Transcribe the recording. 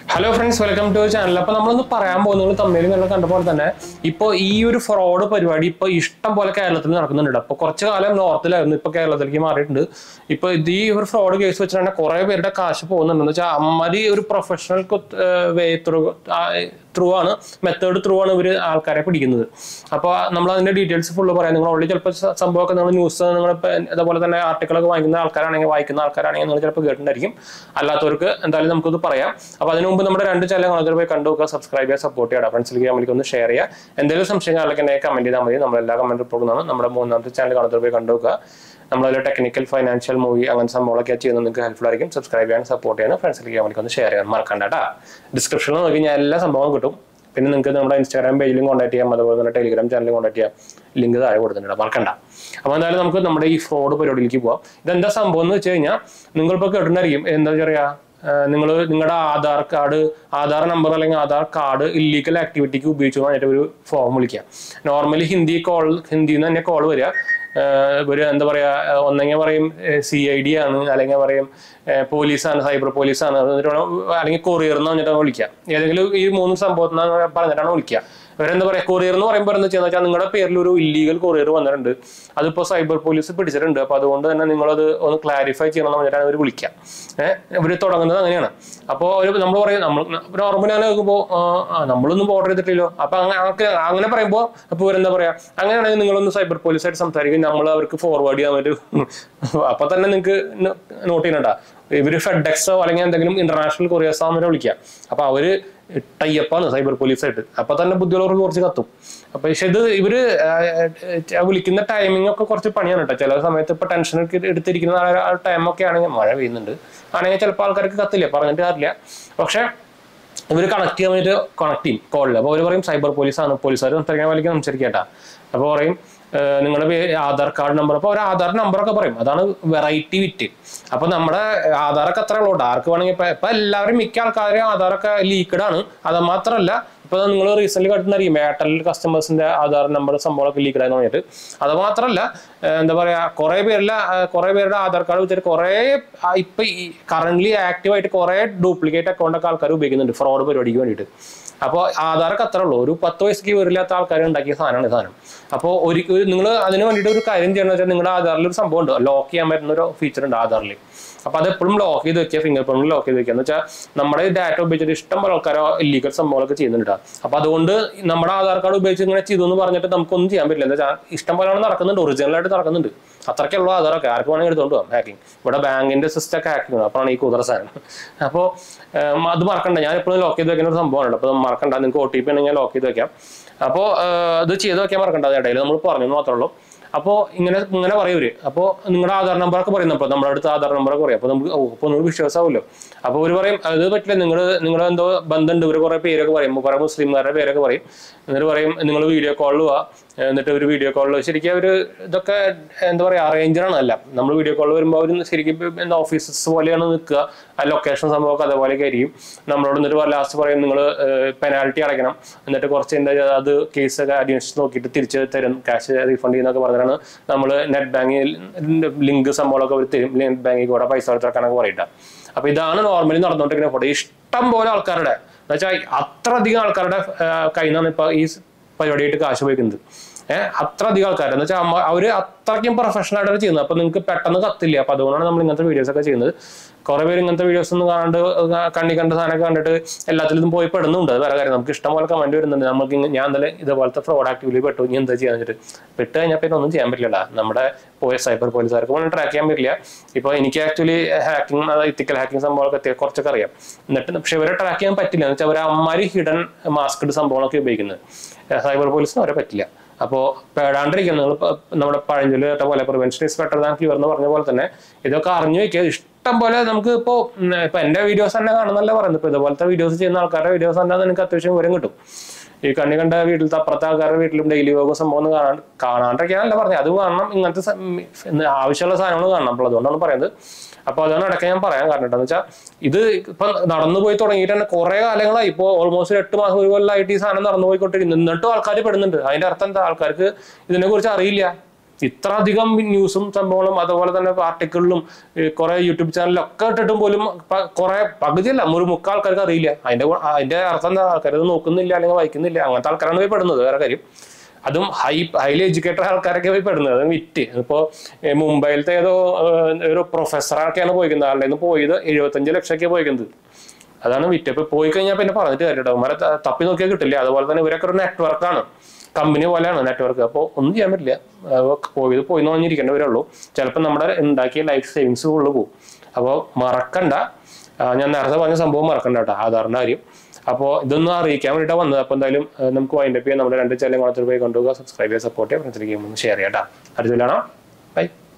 hello friends welcome to channel അപ്പൊ നമ്മളൊന്ന് പറയാൻ പോകുന്നത് തമ്മിൽ നിങ്ങൾ കണ്ട പോലെ തന്നെ ഇപ്പൊ ഈ ഒരു ഫ്രോഡ് പരിപാടി ഇപ്പൊ ഇഷ്ടം പോലെ കേരളത്തിൽ നടക്കുന്നുണ്ട് അപ്പൊ കുറച്ച് കാലം നോർത്തിലായിരുന്നു ഇപ്പൊ കേരളത്തിലേക്ക് മാറിയിട്ടുണ്ട് ഇപ്പൊ ഇത് ഈ ഒരു ഫ്രോഡ് കേസ് വെച്ചിട്ടാണ് കുറെ പേരുടെ കാശ് പോകുന്നുണ്ട് എന്ന് വെച്ചാൽ അമ്മതി ഒരു പ്രൊഫഷണൽ വേ ത്രൂ ത്രൂ ആണ് മെത്തേഡ് ത്രൂ ആണ് ഇവർ ആൾക്കാരെ പിടിക്കുന്നത് അപ്പോൾ നമ്മൾ അതിന്റെ ഡീറ്റെയിൽസ് ഫുള്ള് പറയാം നിങ്ങൾ ഓൾറെഡി ചിലപ്പോൾ സംഭവമൊക്കെ നിങ്ങൾ ന്യൂസ് നിങ്ങൾ അതേപോലെ തന്നെ ആർട്ടിക്കിളൊക്കെ വായിക്കുന്ന ആൾക്കാരാണെങ്കിൽ വായിക്കുന്ന ആൾക്കാരാണെങ്കിൽ നിങ്ങൾ ചിലപ്പോൾ കേട്ടിട്ടുണ്ടായിരിക്കും അല്ലാത്തവർക്ക് എന്തായാലും നമുക്കത് പറയാം അപ്പോൾ അതിന് മുമ്പ് നമ്മുടെ രണ്ട് ചാനൽ നിങ്ങൾ പോയി കണ്ടു നോക്കുക സബ്സ്ക്രൈബ് ചെയ്യുക സപ്പോർട്ട് ചെയ്യുക ഫ്രണ്ട്സിലേക്ക് നമ്മൾക്ക് ഒന്ന് ഷെയർ ചെയ്യുക എന്തെങ്കിലും സംശയങ്ങളൊക്കെ ഉണ്ടെങ്കിൽ കമന്റ് ചെയ്താൽ മതി നമ്മൾ എല്ലാ കമന്റ് റിപ്പോർട്ടും നമ്മുടെ മൂന്നാമത്തെ ചാനൽ കാണുന്നവർ പോയി കണ്ടു നോക്കുക നമ്മളതിൽ ടെക്നിക്കൽ ഫൈനാൻഷ്യൽ മൂവി അങ്ങനത്തെ സംഭവങ്ങളൊക്കെ ചെയ്യുന്നത് നിങ്ങൾക്ക് ഹെൽപ്ഫുൾ ആയിരിക്കും സബ്സ്ക്രൈബ് ചെയ്യാൻ സപ്പോർട്ട് ചെയ്യാൻ ഫ്രണ്ട്സിലേക്ക് നമ്മൾക്ക് ഒന്ന് ഷെയർ ചെയ്യാൻ മറക്കണ്ട കേട്ടോ ഡിസ്ക്രിപ്ഷനിൽ നോക്കി കഴിഞ്ഞാൽ എല്ലാ സംഭവവും കിട്ടും പിന്നെ നിങ്ങൾക്ക് നമ്മുടെ ഇൻസ്റ്റാഗ്രാം പേജിലും കോൺടാക്ട് ചെയ്യാം അതുപോലെ തന്നെ ടെലിഗ്രാം ചാനലിലും കോൺടാക്ട് ചെയ്യാം ലിങ്ക് താഴെ കൊടുത്തിട്ടുണ്ട് മറക്കണ്ട അപ്പോൾ എന്തായാലും നമുക്ക് നമ്മുടെ ഈ ഫ്രോഡ് പരിപാടിയിലേക്ക് പോവാം ഇതെന്താ സംഭവം എന്ന് വെച്ച് കഴിഞ്ഞാൽ നിങ്ങളിപ്പോൾ കേട്ടിട്ടുണ്ടായിരിക്കും എന്താ പറയുക നിങ്ങൾ നിങ്ങളുടെ ആധാർ കാർഡ് ആധാർ നമ്പർ അല്ലെങ്കിൽ ആധാർ കാർഡ് ഇല്ലീഗൽ ആക്ടിവിറ്റിക്ക് ഉപയോഗിച്ചു പറഞ്ഞിട്ട് ഒരു ഫോം വിളിക്കുക നോർമലി ഹിന്ദി കോൾ ഹിന്ദിയിൽ നിന്ന് തന്നെ കോൾ വരിക ഏഹ് ഒരു എന്താ പറയാ ഏഹ് ഒന്നെങ്കിൽ പറയും സി ഐ ഡി ആണ് അല്ലെങ്കിൽ പറയും ഏഹ് പോലീസാണ് സൈബർ പോലീസാണ് അത് എന്നിട്ട് വേണം അല്ലെങ്കിൽ കൊറിയർ എന്ന് പറഞ്ഞിട്ടാണ് വിളിക്കുക ഏതെങ്കിലും ഈ മൂന്ന് സംഭവത്തിന് പറഞ്ഞിട്ടാണ് വിളിക്കുക ഇവരെന്താ പറയാ കൊറിയർ എന്ന് പറയുമ്പോൾ എന്താ ചെയ്യുന്നത് വെച്ചാൽ നിങ്ങളുടെ പേരിൽ ഒരു ഇല്ലീഗൽ കൊറിയർ വന്നിട്ടുണ്ട് അതിപ്പോൾ സൈബർ പോലീസ് പിടിച്ചിട്ടുണ്ട് അപ്പോൾ അതുകൊണ്ട് തന്നെ നിങ്ങളത് ഒന്ന് ക്ലാരിഫൈ ചെയ്യണം എന്ന് പറഞ്ഞിട്ടാണ് അവർ വിളിക്കുക ഏഹ് ഇവർ തുടങ്ങുന്നത് അങ്ങനെയാണ് അപ്പോൾ അവർ നമ്മൾ പറയും നമ്മൾ നോർമലി അങ്ങനെ നോക്കുമ്പോൾ നമ്മളൊന്നും ഓർഡർ ചെയ്തിട്ടില്ലല്ലോ അപ്പൊ അങ്ങനെ അങ്ങനെ- അങ്ങനെ പറയുമ്പോൾ അപ്പോൾ ഇവരെന്താ പറയാ അങ്ങനെയാണെങ്കിൽ നിങ്ങളൊന്ന് സൈബർ പോലീസായിട്ട് സംസാരിക്കും നമ്മൾ അവർക്ക് ഫോർവേഡ് ചെയ്യാൻ പറ്റും അപ്പൊ തന്നെ നിങ്ങൾക്ക് നോട്ട് ചെയ്യണണ്ട ഇവര് ഫെഡെക്സോ അല്ലെങ്കിൽ എന്തെങ്കിലും ഇന്റർനാഷണൽ കൊറിയേഴ്സോ അവരെ വിളിക്കുക അപ്പൊ അവര് ടൈപ്പാണ് സൈബർ പോലീസായിട്ട് അപ്പൊ തന്നെ ബുദ്ധിയുള്ളവർക്ക് കുറച്ച് കത്തും അപ്പൊ പക്ഷെ ഇത് ഇവര് ആ വിളിക്കുന്ന ടൈമിംഗ് ഒക്കെ കുറച്ച് പണിയാണ് കേട്ടോ ചില സമയത്ത് ഇപ്പൊ ടെൻഷൻ എടുത്തിരിക്കുന്ന ടൈമൊക്കെ ആണെങ്കിൽ മഴ പെയ്യുന്നുണ്ട് ആണെങ്കിൽ ചിലപ്പോൾ ആൾക്കാർക്ക് കത്തില്ല പറഞ്ഞിട്ട് കാര്യമില്ല പക്ഷെ ഇവർ കണക്ട് ചെയ്യാൻ വേണ്ടിയിട്ട് കണക്ട് ചെയ്യും കോളിൽ അപ്പോൾ അവർ പറയും സൈബർ പോലീസാണ് പോലീസുകാർ സംസാരിക്കാൻ വലിയ സംസാരിക്കട്ടാ അപ്പോൾ പറയും ഏഹ് നിങ്ങളുടെ പേര് ആധാർ കാർഡ് നമ്പർ അപ്പോൾ ഒരു ആധാർ നമ്പറൊക്കെ പറയും അതാണ് വെറൈറ്റി വിറ്റ് അപ്പോൾ നമ്മുടെ ആധാറൊക്കെ അത്ര ഉള്ളൂ ആർക്ക് വേണമെങ്കിൽ ഇപ്പം ഇപ്പം എല്ലാവരും മിക്ക ആൾക്കാരും ആധാറൊക്കെ ലീക്ക്ഡ് ആണ് അത് മാത്രമല്ല ഇപ്പോൾ നിങ്ങൾ റീസെന്റ് കണ്ടിട്ടുണ്ടായിരിക്കും എയർടെൽ കസ്റ്റമേഴ്സിന്റെ ആധാർ നമ്പർ സംഭവമൊക്കെ ലീക്ക്ഡ് ആയെന്ന് പറഞ്ഞിട്ട് അത് മാത്രമല്ല ഏഹ് എന്താ പറയാ കുറെ പേരിലെ കുറെ പേരുടെ ആധാർ കാർഡ് വെച്ചിട്ട് കുറെ ഇപ്പൊ ഈ കറന്റ് ആക്റ്റീവ് ആയിട്ട് കുറെ ഡ്യൂപ്ലിക്കേറ്റ് അക്കൗണ്ട് ഒക്കെ ആൾക്കാർ ഉപയോഗിക്കുന്നുണ്ട് ഫ്രോഡ് പരിപാടിക്ക് വേണ്ടിയിട്ട് അപ്പോൾ ആധാറൊക്കെ അത്ര ഉള്ളൂ ഒരു പത്ത് വയസ്സേക്ക് വരില്ലാത്ത ആൾക്കാർ ഉണ്ടാക്കിയ സാധനമാണ് ഈ സാധനം അപ്പോൾ ഒരു നിങ്ങൾ അതിന് വേണ്ടിയിട്ട് ഒരു കാര്യം ചെയ്യണമെന്ന് വെച്ചാൽ നിങ്ങളുടെ ആധാറിൽ ഒരു സംഭവം ഉണ്ട് ലോക്ക് ചെയ്യാൻ പറ്റുന്ന ഒരു ഫീച്ചർ ഉണ്ട് ആധാറിൽ അപ്പൊ അത് എപ്പോഴും ലോക്ക് ചെയ്ത് വെക്കുക ഫിംഗർ പ്രിന്റ് ലോക്ക് ചെയ്ത് വെക്കുക എന്ന് വെച്ചാൽ നമ്മുടെ ഡാറ്റ ഉപയോഗിച്ചിട്ട് ഇഷ്ടം പോലെ ആൾക്കാരോ ഇല്ലീഗൽ സംഭവങ്ങളൊക്കെ ചെയ്യുന്നുണ്ട് അപ്പൊ അതുകൊണ്ട് നമ്മുടെ ആധാർ കാർഡ് ഉപയോഗിച്ച് ഇങ്ങനെ ചെയ്തു എന്ന് പറഞ്ഞിട്ട് നമുക്കൊന്നും ചെയ്യാൻ പറ്റില്ല എന്താ വെച്ചാൽ ഇഷ്ടം പോലെ നടക്കുന്നുണ്ട് ഒറിജിനൽ ആയിട്ട് നടക്കുന്നുണ്ട് അത്രയ്ക്കുള്ള ആധാറൊക്കെ ആർക്ക് വേണമെങ്കിൽ എടുത്തോണ്ട് പോകാം ഹാക്കിംഗ് ഇവിടെ ബാങ്കിന്റെ സിസ്റ്റം ഒക്കെ ഹാക്കിംഗ് ആണ് അപ്പോഴാണ് ഈ കുതിര സാധനം അപ്പോൾ അത് മറക്കണ്ട ഞാൻ എപ്പോഴും ലോക്ക് ചെയ്ത് വെക്കുന്ന ഒരു സംഭവമാണ് അപ്പോൾ മറക്കണ്ട നിങ്ങൾക്ക് ഒ ടി പി ഉണ്ടെങ്കിൽ ലോക്ക് ചെയ്ത് വെക്കാം അപ്പോൾ ഇത് ചെയ്ത് വെക്കാൻ മറക്കണ്ട അത് ഇടയിൽ നമ്മൾ പറഞ്ഞു എന്ന് മാത്രമേ ഉള്ളൂ അപ്പോൾ ഇങ്ങനെ ഇങ്ങനെ പറയൂര് അപ്പോൾ നിങ്ങളുടെ ആധാർ നമ്പറൊക്കെ പറയുന്നത് അപ്പോൾ നമ്മുടെ അടുത്ത് ആധാർ നമ്പറൊക്കെ പറയും അപ്പോൾ നമുക്ക് ഓ അപ്പോൾ നിങ്ങൾ വിശ്വാസമാവുമല്ലോ അപ്പോൾ ഇവർ പറയും അത് പറ്റില്ല നിങ്ങൾ നിങ്ങൾ എന്തോ ബന്ധമുണ്ട് ഇവർ കുറേ പേരൊക്കെ പറയും കുറേ മുസ്ലിംകാരുടെ പേരൊക്കെ പറയും എന്നിട്ട് പറയും നിങ്ങൾ വീഡിയോ കോളിൽ പോവാ എന്നിട്ട് ഒരു വീഡിയോ കോളിൽ ശരിക്കും അവർ ഇതൊക്കെ എന്താ പറയുക അറേഞ്ചറാണ് അല്ല നമ്മൾ വീഡിയോ കോളിൽ വരുമ്പോൾ അവർ ശരിക്കും ഇപ്പം എന്താ ഓഫീസസ് പോലെയാണ് നിൽക്കുക ആ ലൊക്കേഷൻ സംഭവമൊക്കെ അതേപോലെയൊക്കെ ആയിരിക്കും നമ്മളോട് എന്നിട്ട് ലാസ്റ്റ് പറയും നിങ്ങൾ പെനാൽറ്റി അടയ്ക്കണം എന്നിട്ട് കുറച്ച് എന്താ അത് കേസൊക്കെ അന്വേഷിച്ച് നോക്കിയിട്ട് തിരിച്ച് തരും ക്യാഷ് റീഫണ്ട് ചെയ്യുന്നൊക്കെ പറഞ്ഞാണ് നമ്മൾ നെറ്റ് ബാങ്കിൽ ലിങ്ക് സംഭവങ്ങളൊക്കെ അവർ തരും നെറ്റ് ബാങ്കിൽ കൂടെ പൈസ കൊടുത്തിറക്കാനൊക്കെ പറയട്ടെ അപ്പൊ ഇതാണ് നോർമലി നടന്നുകൊണ്ടിരിക്കുന്ന ഫോട്ടോ ഇഷ്ടം പോലെ ആൾക്കാരുടെ എന്നുവെച്ചാൽ അത്ര അധികം ആൾക്കാരുടെ കയ്യിൽ നിന്നാണ് ഇപ്പൊ ഈ പരിപാടിയായിട്ട് കാശ് ഉപയോഗിക്കുന്നത് ഏഹ് അത്ര അധികം ആൾക്കാർ എന്ന് വെച്ചാൽ അവര് അത്രയ്ക്കും പ്രൊഫഷണൽ ആയിട്ട് ചെയ്യുന്നത് അപ്പൊ നിങ്ങൾക്ക് പെട്ടെന്ന് കത്തില്ല അപ്പൊ അതുകൊണ്ടാണ് നമ്മൾ ഇങ്ങനത്തെ വീഡിയോസ് ഒക്കെ ചെയ്യുന്നത് കുറെ പേര് ഇങ്ങനത്തെ വീഡിയോസ് ഒന്നും കാണാണ്ട് കണ്ണി കണ്ട സാധനമൊക്കെ കണ്ടിട്ട് എല്ലാത്തിലും പോയി പെടുന്നുണ്ട് അത് വേറെ കാര്യം നമുക്ക് ഇഷ്ടം പോലെ കമന്റ് വരുന്നുണ്ട് നമുക്ക് ഇങ്ങ- ഞാൻ തന്നെ ഇതുപോലത്തെ ഫ്രോഡ് ആക്ടിവിറ്റി പെട്ടു ഇനി എന്താ ചെയ്യാന്ന് വെച്ചിട്ട് പെട്ട് കഴിഞ്ഞാൽ പിന്നെ ഒന്നും ചെയ്യാൻ പറ്റില്ല നമ്മുടെ പോയ സൈബർ പോലീസുകാർക്ക് വേണ്ടി ട്രാക്ക് ചെയ്യാൻ പറ്റില്ല ഇപ്പൊ എനിക്ക് ആക്ച്വലി ഹാക്കിംഗ് ഇത്തിക്കൽ ഹാക്കിംഗ് സംഭവങ്ങളൊക്കെ എത്തിയ കുറച്ചൊക്കെ അറിയാം എന്നിട്ട് പക്ഷെ ഇവരെ ട്രാക്ക് ചെയ്യാൻ പറ്റില്ല എന്ന് വെച്ചാൽ അവർ അമ്മാരി ഹിഡൻ മാസ്ക്ഡ് സംഭവങ്ങളൊക്കെ ഉപയോഗിക്കുന്നത് സൈബർ പോലീസിന് അവരെ പറ്റില്ല അപ്പോൾ പേടാണ്ടിരിക്കുക നിങ്ങൾ നമ്മുടെ പഴഞ്ചൊല്ല് കേട്ട പോലെ prevention is better than cure എന്ന് പറഞ്ഞ പോലെ തന്നെ ഇതൊക്കെ അറിഞ്ഞു വെക്കുക ഇഷ്ടം പോലെ നമുക്ക് ഇപ്പോൾ ഇപ്പൊ എന്റെ വീഡിയോസ് തന്നെ കാണുന്നല്ല പറയുന്നത് ഇപ്പൊ ഇതുപോലത്തെ വീഡിയോസ് ചെയ്യുന്ന ആൾക്കാരുടെ വീഡിയോസ് തന്നെ നിങ്ങൾക്ക് അത്യാവശ്യം വിവരം കിട്ടും ഈ കണ്ണി കണ്ട വീട്ടിലത്തെ അപ്പുറത്തെ ആൾക്കാരുടെ വീട്ടിലും ഡെയിലി യോഗ സംഭവം ഒന്നും കാണാൻ കാണാണ്ടിരിക്കാനല്ല പറഞ്ഞത് അത് കാണണം ഇങ്ങനത്തെ സ- ഉം, ഇന്ന് ആവശ്യമുള്ള സാധനങ്ങൾ കാണണം അപ്പോൾ അതുകൊണ്ടാണ് പറയുന്നത് അപ്പൊ അതാണ് ഇടയ്ക്ക് ഞാൻ പറയാൻ കാരണം എന്താണെന്ന് വെച്ചാൽ ഇത് ഇപ്പൊ നടന്നു പോയി തുടങ്ങിയിട്ട് തന്നെ കുറെ കാലങ്ങളായി ഇപ്പോൾ ഓൾമോസ്റ്റ് ഒരു എട്ട് മാസം ഒരു കൊല്ലമായിട്ട് ഈ സാധനം നടന്നു പോയിക്കൊണ്ടിരിക്കുന്നു എന്നിട്ടും ആൾക്കാർ പെടുന്നുണ്ട് അതിന്റെ അർത്ഥം എന്താ ആൾക്കാർക്ക് ഇതിനെ കുറിച്ച് അറിയില്ല ഇത്ര അധികം ന്യൂസും സംഭവങ്ങളും അതുപോലെ തന്നെ ആർട്ടിക്കിളിലും കുറെ യൂട്യൂബ് ചാനലിലൊക്കെ ഇട്ടിട്ടും പോലും പ- കുറെ പകുതിയല്ല ഒരു മുക്കാൽ ആൾക്കാർക്ക് അറിയില്ല അതിന്റെ ഗുണ- അതിന്റെ അർത്ഥം എന്താ ആൾക്കാർ അത് നോക്കുന്നില്ല അല്ലെങ്കിൽ വായിക്കുന്നില്ല അങ്ങനത്തെ ആൾക്കാരാണ് പോയി പെടുന്നത് വേറെ കാര്യം അതും ഹൈ ഹൈലി എഡ്യൂക്കേറ്റഡ് ആൾക്കാരൊക്കെ പോയി പെടുന്നത് അത് വിറ്റ് ഇപ്പോ ഏർ മുംബൈയിലത്തെ ഏതോ ഏർ, ഒരു പ്രൊഫസറൊക്കെയാണ് പോയിക്കുന്നത് ആളുടെ നിന്ന് പോയത് എഴുപത്തഞ്ച് ലക്ഷമൊക്കെ പോയിക്കുന്നത് അതാണ് വിറ്റ് ഇപ്പൊ പോയി കഴിഞ്ഞാൽ പിന്നെ പറഞ്ഞിട്ട് കാര്യട്ടോ അവന്മാരെ ത- തപ്പി നോക്കിയാൽ കിട്ടില്ല അതുപോലെ തന്നെ ഇവരൊക്കെ ഒരു നെറ്റ്വർക്കാണ് കമ്പനി പോലെയാണ് നെറ്റ്വർക്ക് അപ്പോൾ ഒന്നും ചെയ്യാൻ പറ്റില്ല അപ്പൊ പോയത് പോയി നോഞ്ഞിരിക്കേണ്ടവരേ ഉള്ളൂ ചിലപ്പോൾ നമ്മുടെ ഉണ്ടാക്കിയ ലൈഫ് സേവിങ്സ് ഉള്ളു പോകും അപ്പോൾ മറക്കണ്ട ആ, ഞാൻ നേരത്തെ പറഞ്ഞ സംഭവം മറക്കണ്ട കേട്ടോ ആധാറിന്റെ കാര്യം അപ്പോൾ ഇതൊന്നും അറിയിക്കാൻ വേണ്ടിയിട്ടാണ് വന്നത് അപ്പോൾ എന്തായാലും ആ, നമുക്ക് വൈൻഡപ്പ് ചെയ്യാം നമ്മുടെ രണ്ട് ചാനൽ മാത്രം പോയി കൊണ്ടുപോകുക സബ്സ്ക്രൈബ് ചെയ്യുക സപ്പോർട്ട് ചെയ്യുക ഫ്രണ്ട്സിലേക്ക് ഷെയർ ചെയ്യാം കേട്ടോ അടുത്ത ബൈ